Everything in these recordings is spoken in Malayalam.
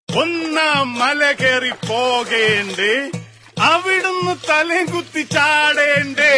ഒന്നാം മല കയറി പോകേണ്ടേ അവിടുന്ന് തലയും കുത്തി ചാടേണ്ടേ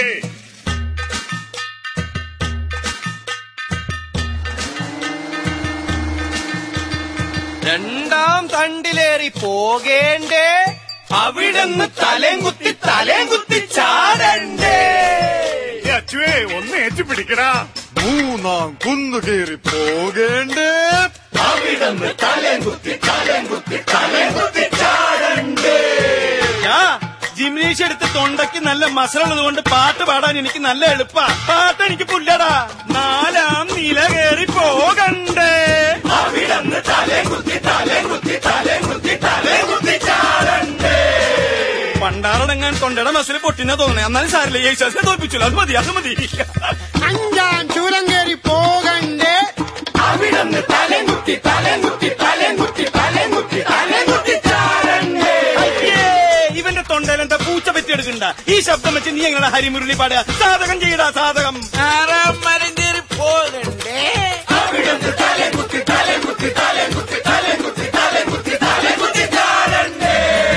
രണ്ടാം തണ്ടിലേറി പോകേണ്ടേ അവിടുന്ന് തലേം കുത്തി തലേം കുത്തി ചാടണ്ടേ ഏ, അച്ചുവേ ഒന്ന് ഏച്ചു പിടിക്കടാ മൂന്നാം കുന്നു കയറി പോകേണ്ടേ അവിടുന്ന് തലേം കുത്തി തലേം കുത്തി തലേം കുത്തി ചാടണ്ടേ ജിംനേഷ്യം എടുത്ത് തൊണ്ടയ്ക്ക് നല്ല മസലുള്ളത് കൊണ്ട് പാട്ട് പാടാൻ എനിക്ക് നല്ല എളുപ്പാ പാട്ട് എനിക്ക് പുല്ലടാ നാലാം നില കയറി പോകണ്ടേ അവിടുന്ന് തലേം കുത്തി തലേം കുത്തി തലേം കുത്തി തലേം കുത്തി ചാടണ്ടേ പണ്ടാറടങ്ങാൻ തൊണ്ടയുടെ മസിൽ പൊട്ടിനാ തോന്നണേ എന്നാലും സാരില്ല യേശുദാസിനെ തോൽപ്പിച്ചു അത് മതി അത് മതി അഞ്ചാം ചൂരം കയറി പോകണ്ടേ അവിടുന്ന് തലേം കുത്തി തലേം കുത്തി തലേം കുത്തി തലേം കുത്തി തലേം കുത്തി ചാടണ്ടേ അയ്യേ, ഇവന്റെ തൊണ്ടയിൽ എന്താ പൂച്ച പറ്റിയെടുക്കണ്ട ഈ ശബ്ദം വെച്ച് നീ എങ്ങനെ ഹരിമുരളി പാടുക സാധകം ചെയ്യടാ സാധകം ആറാം മരം കയറി പോകണ്ടേ അവിടുന്ന് തലേം കുത്തി തലേം കുത്തി തലേം കുത്തി തലേം കുത്തി തലേം കുത്തി തലേം കുത്തി ചാടണ്ടേ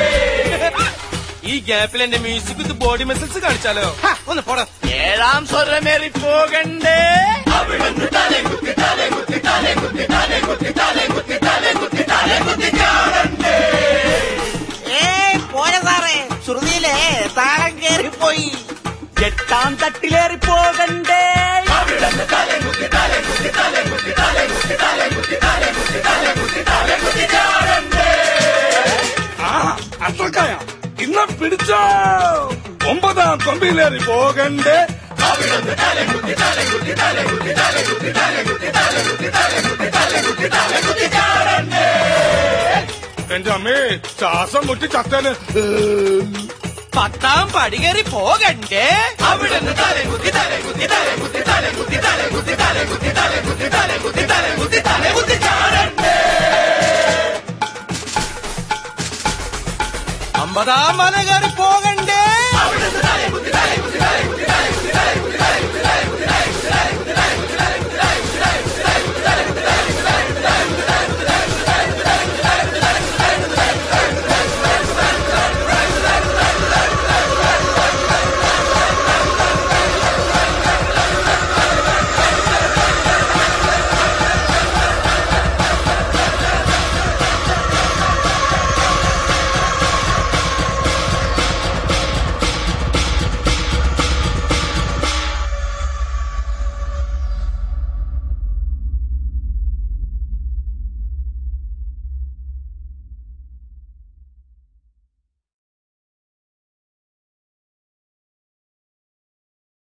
ഈ ഗ്യാപ്പിൽ എന്റെ മ്യൂസിക് വിത്ത് ബോഡി മസിൽസ് കാണിച്ചാലോ ഒന്ന് പോടാ ഏഴാം സ്വരമേറി പോകണ്ടേ അവിടുന്ന് തലേം കുത്തി തലേം കുത്തി തലേം കുത്തി തലേം കുത്തി തലേം കുത്തി തലേം കുത്തി തലേം കുത്തി ചാടണ്ടേ ഏ പോയ സാറേ ശ്രുതിയിലെ താളം കയറി പോയി എട്ടാം തട്ടിലേറി പോകണ്ടേ അവിടുന്ന് തലേം കുത്തി തലേം കുത്തി തലേം കുത്തി തലേം കുത്തി തലേം കുത്തി തലേം കുത്തി തലേം കുത്തി തലേം കുത്തി ചാടണ്ടേ അത്രക്കായ ഇന്ന പിടിച്ചോ ഒമ്പതാം കൊമ്പിലേറി പോകണ്ടേ അവിടുന്ന് തലേം കുത്തി തലേം കുത്തി തലേം കുത്തി തലേം കുത്തി തലേം കുത്തി തലേം കുത്തി തലേം കുത്തി തലേം കുത്തി തലേം കുത്തി ചാടണ്ടേ എന്റെ അമ്മേ ശ്വാസം മുട്ടി ചത്തന് പത്താം പടി കയറി പോകണ്ടേ അവിടുന്ന് തലേം കുത്തി തലേം കുത്തി തലേം കുത്തി തലേം കുത്തി തലേം കുത്തി തലേം കുത്തി തലേം കുത്തി തലേം കുത്തി തലേം കുത്തി തലേം കുത്തി ചാടണ്ടേ അമ്പതാം മല കയറി പോകണ്ടേ